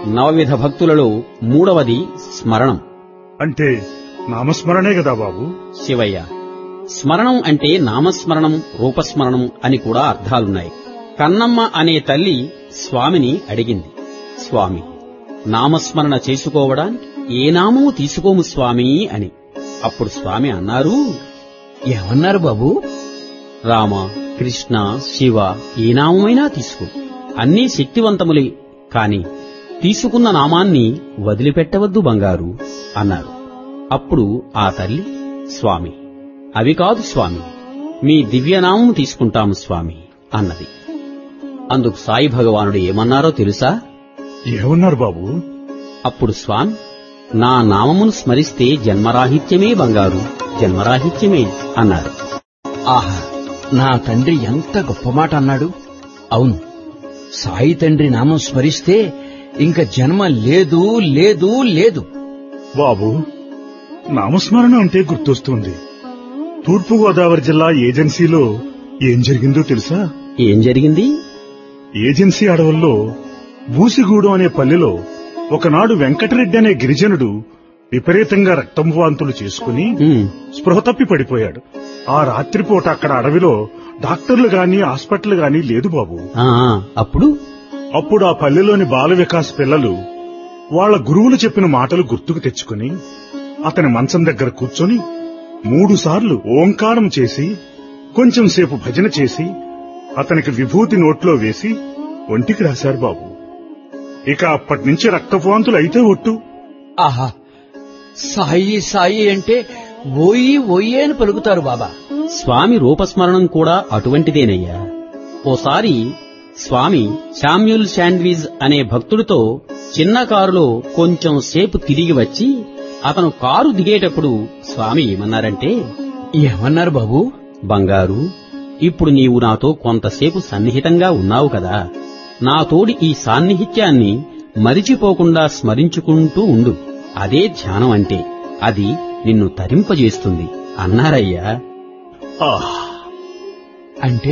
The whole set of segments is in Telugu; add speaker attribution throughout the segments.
Speaker 1: నవవిధ భక్తులలో మూడవది స్మరణం
Speaker 2: అంటే నామస్మరణే కదా బాబు
Speaker 1: శివయ్య స్మరణం అంటే నామస్మరణం రూపస్మరణం అని కూడా అర్థాలున్నాయి కన్నమ్మ అనే తల్లి స్వామిని అడిగింది స్వామి నామస్మరణ చేసుకోవడానికి ఏ నామము తీసుకోము స్వామి అని అప్పుడు స్వామి అన్నారు
Speaker 3: ఏమన్నారు బాబు
Speaker 1: రామ కృష్ణ శివ ఏ నామమైనా తీసుకో అన్నీ శక్తివంతములే కాని తీసుకున్న నామాన్ని వదిలిపెట్టవద్దు బంగారు అన్నారు అప్పుడు ఆ తల్లి స్వామి అవి కాదు స్వామి మీ దివ్యనామం తీసుకుంటాము స్వామి అన్నది అందుకు సాయి భగవానుడు ఏమన్నారో తెలుసా
Speaker 2: ఏమన్నారు బాబు
Speaker 1: అప్పుడు స్వామి నా నామమును స్మరిస్తే జన్మరాహిత్యమే బంగారు జన్మరాహిత్యమే అన్నారు
Speaker 3: ఆహా నా తండ్రి ఎంత గొప్ప మాట అన్నాడు అవును సాయి తండ్రి నామం స్మరిస్తే ఇంక జన్మ లేదు లేదు లేదు
Speaker 2: బాబు నామస్మరణ అంటే గుర్తొస్తుంది తూర్పు గోదావరి జిల్లా ఏజెన్సీలో ఏం జరిగిందో తెలుసా
Speaker 1: ఏం జరిగింది
Speaker 2: ఏజెన్సీ అడవుల్లో బూసిగూడెం అనే పల్లెలో ఒకనాడు వెంకటరెడ్డి అనే గిరిజనుడు విపరీతంగా రక్తం వాంతులు చేసుకుని
Speaker 1: ఉమ్,
Speaker 2: స్పృహ తప్పి పడిపోయాడు ఆ రాత్రిపూట అక్కడ అడవిలో డాక్టర్లు గాని హాస్పిటల్ గాని లేదు బాబు
Speaker 1: ఆ, ఆ, అప్పుడు
Speaker 2: అప్పుడు ఆ పల్లెలోని బాల వికాస్ పిల్లలు వాళ్ళ గురువులు చెప్పిన మాటలు గుర్తుకు తెచ్చుకుని అతని మంచం దగ్గర కూర్చొని మూడు సార్లు ఓంకారం చేసి కొంచెం సేపు భజన చేసి అతనికి విభూతి నోట్లో వేసి ఒంటికి రాశారు బాబు ఇక అప్పటి నుంచి రక్తవాంతులు అయితే ఒట్టు
Speaker 3: ఆహా సాయి సాయి అంటే ఓయి ఓయి అని పలుకుతారు బాబా
Speaker 1: స్వామి రూపస్మరణం కూడా అటువంటిదేనయ్యా ఓసారి స్వామి శామ్యుల్ శాండ్విజ్ అనే భక్తుడితో చిన్న కారులో కొంచెం సేపు తిరిగి వచ్చి అతను కారు దిగేటప్పుడు స్వామి ఏమన్నారంటే
Speaker 3: ఏమన్నారు బాబు
Speaker 1: బంగారు ఇప్పుడు నీవు నాతో కొంతసేపు సన్నిహితంగా ఉన్నావు కదా నా తోడి ఈ సాన్నిహిత్యాన్ని మరిచిపోకుండా స్మరించుకుంటూ ఉండు అదే ధ్యానం అంటే అది నిన్ను తరింపజేస్తుంది అన్నారయ్యా
Speaker 2: ఆహ్
Speaker 3: అంటే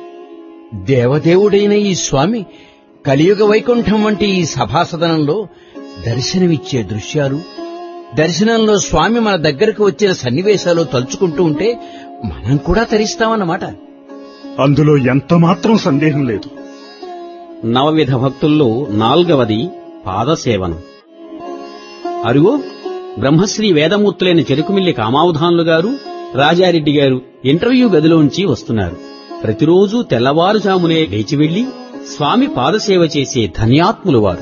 Speaker 3: దేవదేవుడైన ఈ స్వామి కలియుగ వైకుంఠం వంటి ఈ సభాసదనంలో దర్శనమిచ్చే దృశ్యాలు దర్శనంలో స్వామి మన దగ్గరకు వచ్చిన సన్నివేశాలు తలుచుకుంటూ ఉంటే మనం కూడా తరిస్తామన్నమాట
Speaker 2: అందులో ఎంత మాత్రం సందేహం లేదు
Speaker 1: నవవిధ భక్తుల్లో నాల్గవది పాదసేవనం అరుగో బ్రహ్మశ్రీ వేదమూర్తులైన చెరుకుమిల్లి కామావధానులు గారు రాజారెడ్డి గారు ఇంటర్వ్యూ గదిలోంచి వస్తున్నారు ప్రతిరోజూ తెల్లవారుజామునే లేచి వెళ్లి స్వామి పాదసేవ చేసే ధన్యాత్ములు వారు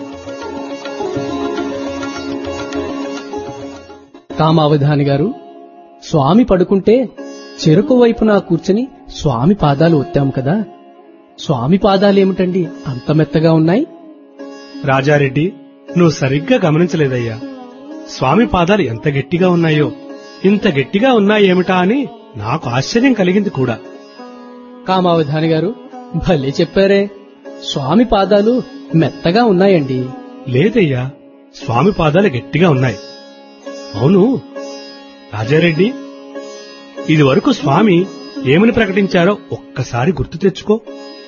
Speaker 4: కామావధాని గారు స్వామి పడుకుంటే చెరుకు వైపున కూర్చుని స్వామి పాదాలు ఒత్తాము కదా స్వామి పాదాలేమిటండి అంత మెత్తగా ఉన్నాయి
Speaker 5: రాజారెడ్డి నువ్వు సరిగ్గా గమనించలేదయ్యా స్వామి పాదాలు ఎంత గట్టిగా ఉన్నాయో ఇంత గట్టిగా ఉన్నాయేమిటా అని నాకు ఆశ్చర్యం కలిగింది కూడా
Speaker 4: కామావధాని గారు భలే చెప్పారే స్వామి పాదాలు మెత్తగా ఉన్నాయండి
Speaker 5: లేదయ్యా స్వామి పాదాలు గట్టిగా ఉన్నాయి అవును రాజారెడ్డి ఇది వరకు స్వామి ఏమని ప్రకటించారో ఒక్కసారి గుర్తు తెచ్చుకో